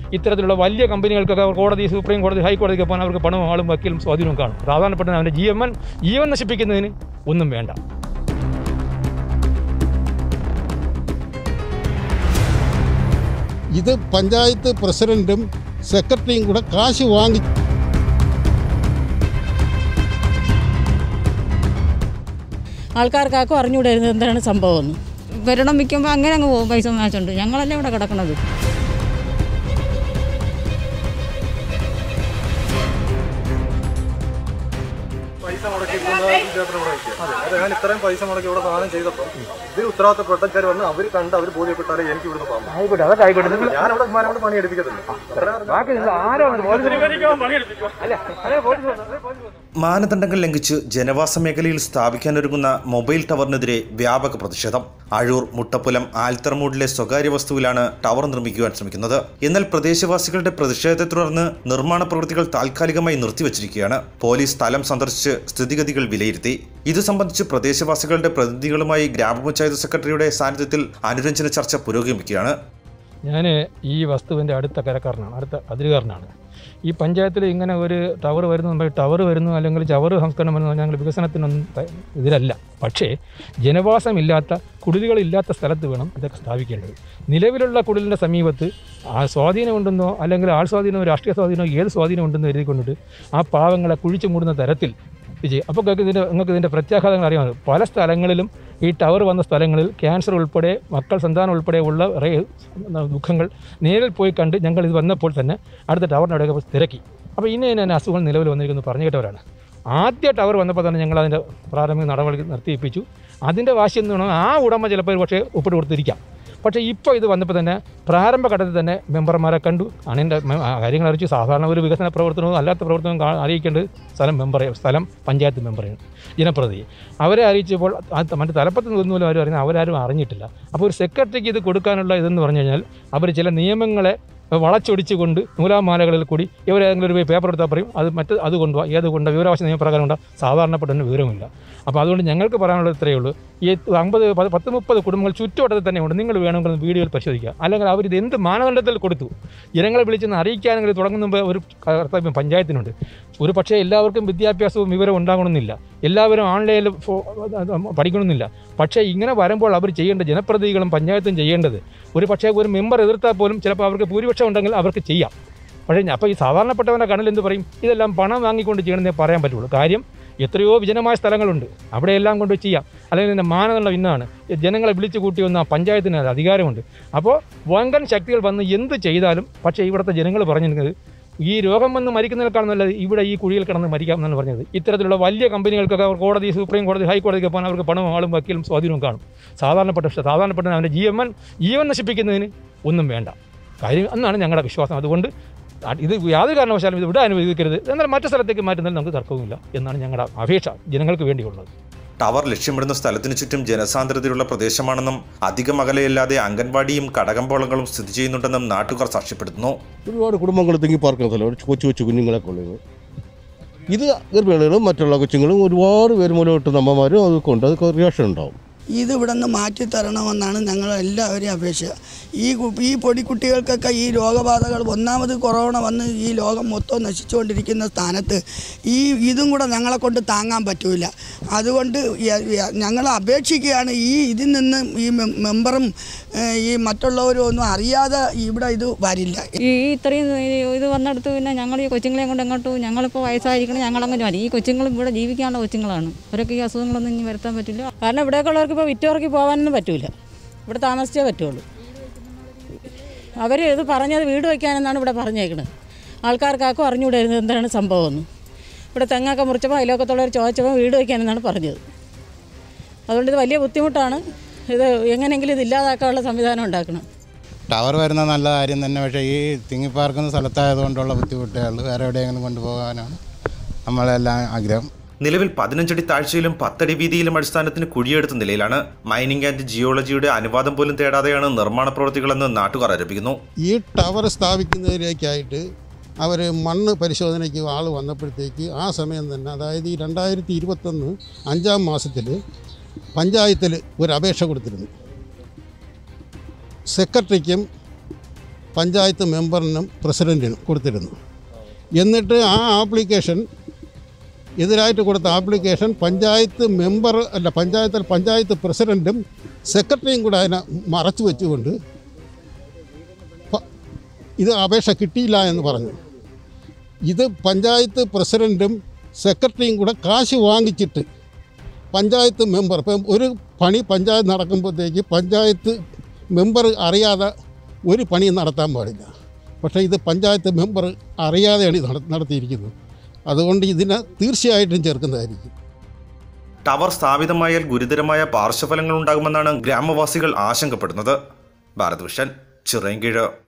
ഇത്തരത്തിലുള്ള വലിയ കമ്പനികൾക്കൊക്കെ അവർ കോടതി സുപ്രീം കോടതി ഹൈക്കോടതിക്ക് പോകാൻ അവർക്ക് പണവും ആളും വക്കീലും സ്വാധീനവും കാണും സാധാരണപ്പെട്ട അവൻ്റെ ജീവൻ ജീവൻ നശിപ്പിക്കുന്നതിന് ഒന്നും വേണ്ട ഇത് പഞ്ചായത്ത് പ്രസിഡന്റും സെക്രട്ടറിയും കൂടെ കാശ് വാങ്ങി ആൾക്കാർക്കാർക്കും അറിഞ്ഞുകൂടായിരുന്നു എന്താണ് സംഭവം എന്ന് വരണം വിൽക്കുമ്പോൾ അങ്ങനെ അങ്ങ് പോകും പൈസ വാങ്ങിച്ചുണ്ട് ഞങ്ങളല്ലേ ഇവിടെ കിടക്കണത് പൈസ മുടക്കി ഞാൻ ഇത്രയും പൈസ മുടക്കി ഇവിടെ ദാനം ചെയ്തപ്പോൾ ഇതിൽ ഉത്തരവാദിത്തപ്പെട്ടക്കാർ വന്ന് അവർ കണ്ട് അവർ ബോധ്യപ്പെട്ടാലേ എനിക്ക് ഇവിടുന്ന് പോകാൻ ആയിക്കോട്ടെ അതൊക്കെ ആയിക്കോട്ടെ നിങ്ങൾ ഞാൻ ഇവിടെ ഉമ്മാനോട് പണി എടുപ്പിക്കത്തില്ല ബാക്കി നിങ്ങൾ ആരാണ് അല്ല അതെ പോലീസ് മാനദണ്ഡങ്ങൾ ലംഘിച്ച് ജനവാസ മേഖലയിൽ സ്ഥാപിക്കാനൊരുങ്ങുന്ന മൊബൈൽ ടവറിനെതിരെ വ്യാപക പ്രതിഷേധം അഴൂർ മുട്ടപ്പുലം ആൽത്തറമൂടിലെ സ്വകാര്യ വസ്തുവിലാണ് ടവർ നിർമ്മിക്കുവാൻ ശ്രമിക്കുന്നത് എന്നാൽ പ്രദേശവാസികളുടെ പ്രതിഷേധത്തെ തുടർന്ന് നിർമ്മാണ പ്രവൃത്തികൾ താൽക്കാലികമായി നിർത്തിവച്ചിരിക്കുകയാണ് പോലീസ് സ്ഥലം സന്ദർശിച്ച് സ്ഥിതിഗതികൾ വിലയിരുത്തി ഇത് സംബന്ധിച്ച് പ്രദേശവാസികളുടെ പ്രതിനിധികളുമായി ഗ്രാമപഞ്ചായത്ത് സെക്രട്ടറിയുടെ സാന്നിധ്യത്തിൽ അനുരഞ്ജന ചർച്ച പുരോഗമിക്കുകയാണ് ഞാൻ ഈ വസ്തുവിൻ്റെ അടുത്ത കരക്കാരനാണ് അടുത്ത അതിരുകാരനാണ് ഈ പഞ്ചായത്തിൽ ഇങ്ങനെ ഒരു ടവർ വരുന്നു നമ്മൾ ടവർ വരുന്നു അല്ലെങ്കിൽ ചവറ് സംസ്കരണം വരുന്നു ഞങ്ങൾ വികസനത്തിനൊന്നും ത- ഇതിലല്ല പക്ഷേ ജനവാസമില്ലാത്ത കുടിലുകളില്ലാത്ത സ്ഥലത്ത് വേണം ഇതൊക്കെ സ്ഥാപിക്കേണ്ടത് നിലവിലുള്ള കുടിലിൻ്റെ സമീപത്ത് ആ സ്വാധീനം ഉണ്ടെന്നോ അല്ലെങ്കിൽ ആൾ സ്വാധീനമോ രാഷ്ട്രീയ സ്വാധീനമോ ഏത് സ്വാധീനം ഉണ്ടെന്ന് എഴുതി കൊണ്ടിട്ട് ആ പാവങ്ങളെ കുഴിച്ചു മൂടുന്ന തരത്തിൽ ഇത് ചെയ്യും അപ്പോൾ നിങ്ങൾക്ക് ഇതിൻ്റെ നിങ്ങൾക്ക് ഇതിൻ്റെ പ്രത്യാഘാതങ്ങൾ അറിയാമല്ലോ പല സ്ഥലങ്ങളിലും ഈ ടവർ വന്ന സ്ഥലങ്ങളിൽ ക്യാൻസർ ഉൾപ്പെടെ മക്കൾ സന്താനം ഉൾപ്പെടെ ഉള്ള റേ ദുഃഖങ്ങൾ നേരിൽ പോയി കണ്ട് ഞങ്ങൾ ഇത് വന്നപ്പോൾ തന്നെ അടുത്ത ടവറിൻ്റെ അടുക്ക തിരക്കി അപ്പോൾ ഇന്ന ഇന്ന ഇന്ന അസുഖങ്ങൾ നിലവിൽ വന്നിരിക്കുന്നു പറഞ്ഞു കേട്ടവരാണ് ആദ്യ ടവർ വന്നപ്പോൾ തന്നെ ഞങ്ങൾ അതിൻ്റെ പ്രാഥമിക നടപടി നിർത്തിയിപ്പിച്ചു അതിൻ്റെ വാശി എന്ന് പറഞ്ഞാൽ ആ ഉടമ ചിലപ്പോൾ ഒരു പക്ഷേ ഒപ്പിട്ട് കൊടുത്തിരിക്കാം പക്ഷേ ഇപ്പോൾ ഇത് വന്നപ്പോൾ തന്നെ പ്രാരംഭഘട്ടത്തിൽ തന്നെ മെമ്പർമാരെ കണ്ടു അണിൻ്റെ കാര്യങ്ങൾ അറിയിച്ചു സാധാരണ ഒരു വികസന പ്രവർത്തനവും അല്ലാത്ത പ്രവർത്തനവും കാ- അറിയിക്കേണ്ടത് സ്ഥലം മെമ്പറെ സ്ഥലം പഞ്ചായത്ത് മെമ്പറെയാണ് ജനപ്രതിനിധി അവരെ അറിയിച്ചപ്പോൾ അത് മറ്റ് തലപ്പത്ത് നിന്നൊന്നും അവർ അറിയുന്നത് അവരാരും അറിഞ്ഞിട്ടില്ല അപ്പോൾ ഒരു സെക്രട്ടറിക്ക് ഇത് കൊടുക്കാനുള്ള ഇതെന്ന് പറഞ്ഞു കഴിഞ്ഞാൽ അവർ ചില നിയമങ്ങളെ വളച്ചൊടിച്ചുകൊണ്ട് നൂലാമാലകളിൽ കൂടി ഇവരേതെങ്കിലും ഒരു പേപ്പർ എടുത്താൽ പറയും അത് മറ്റ് അത് കൊണ്ടുപോകാം ഏത് കൊണ്ട് വിവരാവകാശ നിയമപ്രകാരം കൊണ്ടാ സാധാരണപ്പെട്ടതിന് വിവരമില്ല അപ്പോൾ അതുകൊണ്ട് ഞങ്ങൾക്ക് പറയാനുള്ളത് ഇത്രയേ ഉള്ളൂ ഈ അമ്പത് പത്ത് പത്ത് മുപ്പത് കുടുംബങ്ങൾ ചുറ്റുവട്ടത്തിൽ തന്നെ ഉണ്ട് നിങ്ങൾ വേണമെങ്കിൽ ഒന്ന് വീഡിയോയിൽ പരിശോധിക്കുക അല്ലെങ്കിൽ അവരിത് എന്ത് മാനദണ്ഡത്തിൽ കൊടുത്തു ജനങ്ങളെ വിളിച്ചെന്ന് അറിയിക്കാനെങ്കിൽ തുടങ്ങുന്ന മുമ്പ് ഒരു കർത്തവ്യം പഞ്ചായത്തിനുണ്ട് ഒരു പക്ഷേ എല്ലാവർക്കും വിദ്യാഭ്യാസവും വിവരം ഉണ്ടാകണമെന്നില്ല എല്ലാവരും ഓൺലൈനിൽ ഫോ- അത് പഠിക്കണമെന്നില്ല പക്ഷേ ഇങ്ങനെ വരുമ്പോൾ അവർ ചെയ്യേണ്ട ജനപ്രതിനിധികളും പഞ്ചായത്തും ചെയ്യേണ്ടത് ഒരു പക്ഷേ ഒരു മെമ്പർ എതിർത്താൽ പോലും ചിലപ്പോൾ അവർക്ക് ഭൂരിപക്ഷം ഉണ്ടെങ്കിൽ അവർക്ക് ചെയ്യാം പക്ഷേ അപ്പോൾ ഈ സാധാരണപ്പെട്ടവൻ്റെ കണ്ണിൽ എന്ത് പറയും ഇതെല്ലാം പണം വാങ്ങിക്കൊണ്ട് ചെയ്യണമെന്നേ പറയാൻ പറ്റുള്ളൂ കാര്യം എത്രയോ വിജനമായ സ്ഥലങ്ങളുണ്ട് അവിടെയെല്ലാം കൊണ്ട് ചെയ്യാം അല്ലെങ്കിൽ ഇതിൻ്റെ മാനദണ്ഡം ഇന്നാണ് ജനങ്ങളെ വിളിച്ചു കൂട്ടി വന്ന പഞ്ചായത്തിന് അത് അധികാരമുണ്ട് അപ്പോൾ വങ്കൻ ശക്തികൾ വന്ന് എന്ത് ചെയ്താലും പക്ഷേ ഇവിടുത്തെ ജനങ്ങൾ പറഞ്ഞിരുന്നത് ഈ രോഗം വന്ന് മരിക്കുന്നതിനേക്കാൾ നല്ലത് ഇവിടെ ഈ കുഴിയിൽ കിടന്ന് മരിക്കാമെന്നാണ് പറഞ്ഞത് ഇത്തരത്തിലുള്ള വലിയ കമ്പനികൾക്കൊക്കെ അവർ കോടതി സുപ്രീം കോടതി ഹൈക്കോടതിക്ക് പോകാൻ അവർക്ക് പണവും ആളും വക്കീലും സ്വാധീനവും കാണും സാധാരണപ്പെട്ട സാധാരണപ്പെട്ട അവൻ്റെ ജീവൻ ജീവൻ നശിപ്പിക്കുന്നതിന് ഒന്നും വേണ്ട കാര്യം എന്നാണ് ഞങ്ങളുടെ വിശ്വാസം അതുകൊണ്ട് അത് ഇത് യാതൊരു കാരണവശാലും ഇത് ഇവിടെ അനുവദിക്കരുത് എന്നാൽ മറ്റു സ്ഥലത്തേക്ക് മാറ്റുന്നതിൽ നമുക്ക് തർക്കവുമില്ല എന്നാണ് ഞങ്ങളുടെ അപേക്ഷ ജനങ്ങൾക്ക് വേണ്ടിയുള്ളത് ടവർ ലക്ഷ്യമിടുന്ന സ്ഥലത്തിനു ചുറ്റും ജനസാന്ദ്രതയുള്ള പ്രദേശമാണെന്നും അധികം അകലെയല്ലാതെ അംഗൻവാടിയും കടകമ്പോളങ്ങളും സ്ഥിതി ചെയ്യുന്നുണ്ടെന്നും നാട്ടുകാർ സാക്ഷ്യപ്പെടുത്തുന്നു ഒരുപാട് കുടുംബങ്ങൾ തിങ്ങി പാർക്കുന്ന സ്ഥലം ഒരു കൊച്ചു കൊച്ചു കുഞ്ഞുങ്ങളൊക്കെ ഉള്ളത് ഇത് ഗർഭിണികളും മറ്റുള്ള കൊച്ചുങ്ങളും ഒരുപാട് പേര് മൂലമിട്ട് അമ്മമാരും അതൊക്കെ ഉണ്ട് അതൊക്കെ റിയാക്ഷൻ ഉണ്ടാവും ഇത് ഇവിടെ നിന്ന് മാറ്റി തരണമെന്നാണ് ഞങ്ങൾ എല്ലാവരെയും അപേക്ഷ ഈ കു- ഈ പൊടിക്കുട്ടികൾക്കൊക്കെ ഈ രോഗബാധകൾ ഒന്നാമത് കൊറോണ വന്ന് ഈ ലോകം മൊത്തം നശിച്ചുകൊണ്ടിരിക്കുന്ന സ്ഥാനത്ത് ഈ ഇതും കൂടെ ഞങ്ങളെ കൊണ്ട് താങ്ങാൻ പറ്റൂല അതുകൊണ്ട് യ- യ- ഞങ്ങൾ അപേക്ഷിക്കുകയാണ് ഈ ഇതിൽ നിന്ന് ഈ മെ- മെമ്പറും ഏഹ്, ഈ മറ്റുള്ളവരും ഒന്നും അറിയാതെ ഇവിടെ ഇത് വരില്ല ഈ ഇത്രയും ഈ ഇത് വന്നെടുത്ത് പിന്നെ ഞങ്ങൾ ഈ കൊച്ചുങ്ങളെയും കൊണ്ട് എങ്ങോട്ട് പോകും ഞങ്ങളിപ്പോൾ വയസ്സായിരിക്കണം ഞങ്ങളങ്ങനെ മതി ഈ കൊച്ചുങ്ങളും ഇവിടെ ജീവിക്കാനുള്ള കൊച്ചുങ്ങളാണ് അവരൊക്കെ ഈ അസുഖങ്ങളൊന്നും ഇനി വരുത്താൻ പറ്റില്ല കാരണം ഇവിടെയൊക്കെ ഉള്ളവർക്ക് ഇപ്പോൾ വിറ്റോർക്ക് പോകാനൊന്നും പറ്റില്ല ഇവിടെ താമസിച്ചേ പറ്റുള്ളൂ അവർ ഇത് പറഞ്ഞത് വീട് വയ്ക്കാനെന്നാണ് ഇവിടെ പറഞ്ഞേക്കുന്നത് ആൾക്കാർക്കാർക്കും അറിഞ്ഞുകൂടായിരുന്നു എന്താണ് സംഭവം എന്ന് ഇവിടെ തെങ്ങൊക്കെ മുറിച്ചപ്പോൾ അയലോക്കത്തുള്ളവർ ചോദിച്ചപ്പോൾ വീട് വയ്ക്കാനെന്നാണ് പറഞ്ഞത് അതുകൊണ്ട് ഇത് വലിയ ബുദ്ധിമുട്ടാണ് ഇത് എങ്ങനെയെങ്കിലും ഇത് ഇല്ലാതാക്കാനുള്ള സംവിധാനം ഉണ്ടാക്കണം ടവർ വരുന്ന നല്ല കാര്യം തന്നെ പക്ഷേ ഈ തിങ്ങിപ്പാർക്കുന്ന സ്ഥലത്തായതുകൊണ്ടുള്ള ബുദ്ധിമുട്ടുകൾ വേറെ എവിടെയെങ്കിലും കൊണ്ടുപോകാനാണ് നമ്മളെല്ലാം ആഗ്രഹം നിലവിൽ പതിനഞ്ചടി താഴ്ചയിലും പത്തടി വീതിയിലും അടിസ്ഥാനത്തിന് കുഴിയെടുത്ത നിലയിലാണ് മൈനിങ് ആൻഡ് ജിയോളജിയുടെ അനുവാദം പോലും തേടാതെയാണ് നിർമ്മാണ പ്രവൃത്തികളെന്ന് നാട്ടുകാർ ആരോപിക്കുന്നു ഈ ടവർ സ്ഥാപിക്കുന്നതിലേക്കായിട്ട് അവർ മണ്ണ് പരിശോധനയ്ക്ക് ആൾ വന്നപ്പോഴത്തേക്ക് ആ സമയം തന്നെ അതായത് ഈ രണ്ടായിരത്തി ഇരുപത്തൊന്ന് അഞ്ചാം മാസത്തിൽ പഞ്ചായത്തിൽ ഒരു അപേക്ഷ കൊടുത്തിരുന്നു സെക്രട്ടറിക്കും പഞ്ചായത്ത് മെമ്പറിനും പ്രസിഡൻറ്റിനും കൊടുത്തിരുന്നു എന്നിട്ട് ആ ആപ്ലിക്കേഷൻ എതിരായിട്ട് കൊടുത്ത ആപ്ലിക്കേഷൻ പഞ്ചായത്ത് മെമ്പർ അല്ല പഞ്ചായത്തിൽ പഞ്ചായത്ത് പ്രസിഡൻറ്റും സെക്രട്ടറിയും കൂടെ അതിനെ മറച്ചു വെച്ചുകൊണ്ട് പ- ഇത് അപേക്ഷ കിട്ടിയില്ല എന്ന് പറഞ്ഞു ഇത് പഞ്ചായത്ത് പ്രസിഡൻറ്റും സെക്രട്ടറിയും കൂടെ കാശ് വാങ്ങിച്ചിട്ട് പഞ്ചായത്ത് മെമ്പർ ഇപ്പം ഒരു പണി പഞ്ചായത്ത് നടക്കുമ്പോഴത്തേക്ക് പഞ്ചായത്ത് മെമ്പർ അറിയാതെ ഒരു പണിയും നടത്താൻ പാടില്ല പക്ഷേ ഇത് പഞ്ചായത്ത് മെമ്പർ അറിയാതെയാണ് ഇത് നട- നടത്തിയിരിക്കുന്നത് അതുകൊണ്ട് ഇതിനെ തീർച്ചയായിട്ടും ചേർക്കുന്നതായിരിക്കും ടവർ സ്ഥാപിതമായാൽ ഗുരുതരമായ പാർശ്വഫലങ്ങൾ ഉണ്ടാകുമെന്നാണ് ഗ്രാമവാസികൾ ആശങ്കപ്പെടുന്നത് ഭാരത് വിഷൻ ചിറയൻകീഴ്